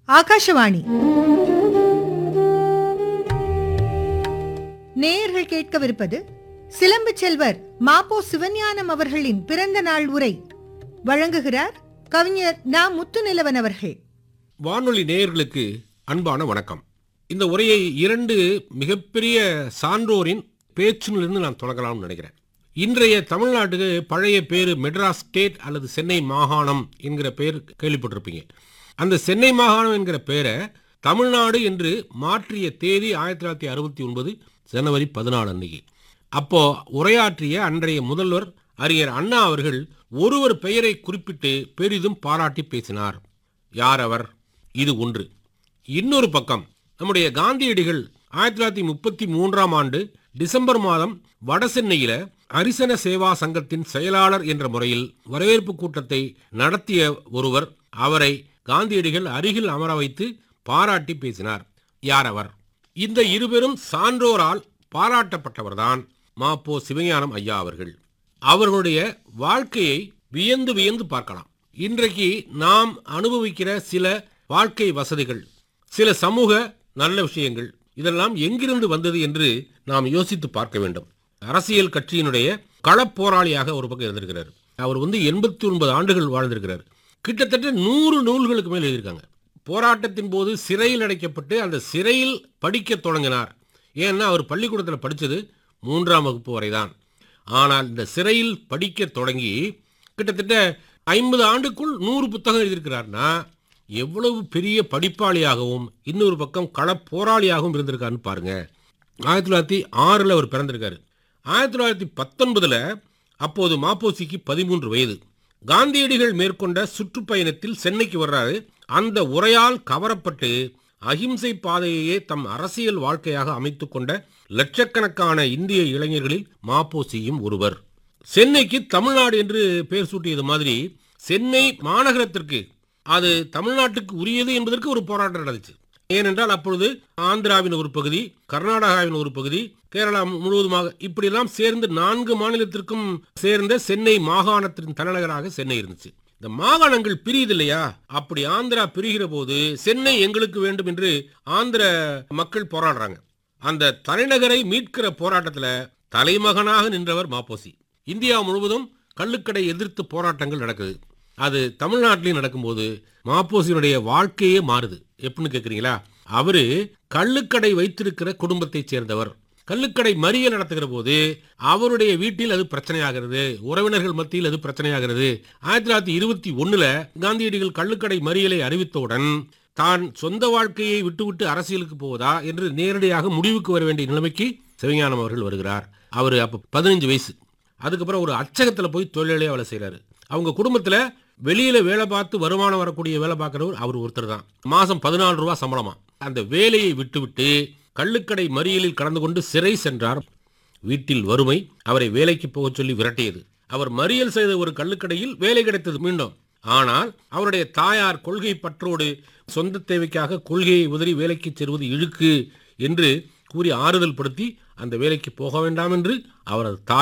ஆகாஷவாணி நேயர்கள் கேட்கவிருப்பது சிலம்பு செல்வர் மாப்போ சிவஞானம் அவர்களின் பிறந்த நாள் உரை வழங்குகிறார் கவிஞர் நா முத்துநிலவன் அவர்கள் வானொலி நேயர்களுக்கு அன்பான வணக்கம் இந்த உரையை இரண்டு மிகப்பெரிய சான்றோரின் பேச்சிலிருந்து நான் தொடங்கலாம்னு நினைக்கிறேன் இன்றைய தமிழ்நாட்டுக்கு பழைய பேர் மெட்ராஸ் ஸ்டேட் அல்லது சென்னை மாகாணம் என்கிற பேர் கேள்விப்பட்டிருப்பீங்க அந்த சென்னை மாகாணம் என்கிற பேரை தமிழ்நாடு என்று மாற்றிய தேதி ஆயிரத்தி தொள்ளாயிரத்தி அறுபத்தி ஒன்பது ஜனவரி பதினாலு அன்னைக்கு அப்போ உரையாற்றிய அன்றைய முதல்வர் அறிஞர் அண்ணா அவர்கள் ஒருவர் பெயரை குறிப்பிட்டு பெரிதும் பாராட்டி பேசினார் யார் அவர் இது ஒன்று இன்னொரு பக்கம் நம்முடைய காந்தியடிகள் ஆயிரத்தி தொள்ளாயிரத்தி முப்பத்தி மூன்றாம் ஆண்டு டிசம்பர் மாதம் வடசென்னையில அரிசன சேவா சங்கத்தின் செயலாளர் என்ற முறையில் வரவேற்பு கூட்டத்தை நடத்திய ஒருவர் அவரை காந்தியடிகள் அருகில் அமர வைத்து பாராட்டி பேசினார் யார் அவர் இந்த இருவரும் சான்றோரால் பாராட்டப்பட்டவர்தான் மாப்போ சிவஞானம் ஐயா அவர்கள் அவர்களுடைய வாழ்க்கையை வியந்து வியந்து பார்க்கலாம் இன்றைக்கு நாம் அனுபவிக்கிற சில வாழ்க்கை வசதிகள் சில சமூக நல்ல விஷயங்கள் இதெல்லாம் எங்கிருந்து வந்தது என்று நாம் யோசித்து பார்க்க வேண்டும் அரசியல் கட்சியினுடைய களப்போராளியாக ஒரு பக்கம் இருந்திருக்கிறார் அவர் வந்து எண்பத்தி ஒன்பது ஆண்டுகள் வாழ்ந்திருக்கிறார் கிட்டத்தட்ட நூறு நூல்களுக்கு மேல் எழுதியிருக்காங்க போராட்டத்தின் போது சிறையில் அடைக்கப்பட்டு அந்த சிறையில் படிக்க தொடங்கினார் ஏன்னா அவர் பள்ளிக்கூடத்தில் படித்தது மூன்றாம் வகுப்பு வரைதான் ஆனால் இந்த சிறையில் படிக்க தொடங்கி கிட்டத்தட்ட ஐம்பது ஆண்டுக்குள் நூறு புத்தகம் எழுதியிருக்கிறார்னா எவ்வளவு பெரிய படிப்பாளியாகவும் இன்னொரு பக்கம் களப் போராளியாகவும் இருந்திருக்காருன்னு பாருங்க ஆயிரத்தி தொள்ளாயிரத்தி ஆறில் அவர் பிறந்திருக்காரு ஆயிரத்தி தொள்ளாயிரத்தி பத்தொன்பதில் அப்போது மாப்போசிக்கு பதிமூன்று வயது காந்தியடிகள் மேற்கொண்ட சுற்றுப்பயணத்தில் சென்னைக்கு வர்றாரு அந்த உரையால் கவரப்பட்டு அகிம்சை பாதையையே தம் அரசியல் வாழ்க்கையாக அமைத்துக் கொண்ட லட்சக்கணக்கான இந்திய இளைஞர்களில் மாப்போசியும் ஒருவர் சென்னைக்கு தமிழ்நாடு என்று பெயர் சூட்டியது மாதிரி சென்னை மாநகரத்திற்கு அது தமிழ்நாட்டுக்கு உரியது என்பதற்கு ஒரு போராட்டம் நடந்துச்சு ஏனென்றால் அப்பொழுது ஆந்திராவின் ஒரு பகுதி கர்நாடகாவின் ஒரு பகுதி கேரளா முழுவதுமாக இப்படியெல்லாம் சேர்ந்து நான்கு மாநிலத்திற்கும் சேர்ந்த சென்னை மாகாணத்தின் தலைநகராக சென்னை இருந்துச்சு இந்த மாகாணங்கள் பிரியுது இல்லையா அப்படி ஆந்திரா பிரிகிற போது சென்னை எங்களுக்கு வேண்டும் என்று ஆந்திர மக்கள் போராடுறாங்க அந்த தலைநகரை மீட்கிற போராட்டத்தில் தலைமகனாக நின்றவர் மாப்போசி இந்தியா முழுவதும் கள்ளுக்கடை எதிர்த்து போராட்டங்கள் நடக்குது அது தமிழ்நாட்டிலையும் நடக்கும்போது மாப்போசியினுடைய வாழ்க்கையே மாறுது எப்படின்னு கேட்குறீங்களா அவரு கள்ளுக்கடை வைத்திருக்கிற குடும்பத்தைச் சேர்ந்தவர் கள்ளுக்கடை மறியல் நடத்துகிற போது அவருடைய வீட்டில் அது பிரச்சனையாகிறது உறவினர்கள் மத்தியில் அது பிரச்சனையாகிறது ஆயிரத்தி தொள்ளாயிரத்தி இருபத்தி ஒண்ணுல காந்தியடிகள் கள்ளுக்கடை மறியலை அறிவித்தவுடன் தான் சொந்த வாழ்க்கையை விட்டுவிட்டு அரசியலுக்கு போவதா என்று நேரடியாக முடிவுக்கு வர வேண்டிய நிலைமைக்கு சிவஞானம் அவர்கள் வருகிறார் அவர் அப்ப பதினஞ்சு வயசு அதுக்கப்புறம் ஒரு அச்சகத்துல போய் தொழிலாளியா வேலை செய்யறாரு அவங்க குடும்பத்துல வெளியில வேலை பார்த்து வருமானம் வரக்கூடிய வேலை பார்க்கிறவர் அவர் ஒருத்தர் தான் மாசம் பதினாலு ரூபாய் சம்பளமா அந்த வேலையை விட்டுவிட்டு கள்ளுக்கடை மறியலில் கலந்து கொண்டு சிறை சென்றார் வீட்டில் வறுமை அவரை வேலைக்கு போகச் சொல்லி விரட்டியது அவர் மறியல் செய்த ஒரு கள்ளுக்கடையில் வேலை கிடைத்தது மீண்டும் ஆனால் அவருடைய தாயார் கொள்கை பற்றோடு சொந்த தேவைக்காக கொள்கையை உதறி வேலைக்கு செல்வது இழுக்கு என்று கூறி ஆறுதல் படுத்தி அந்த வேலைக்கு போக வேண்டாம் என்று அவரது தாய்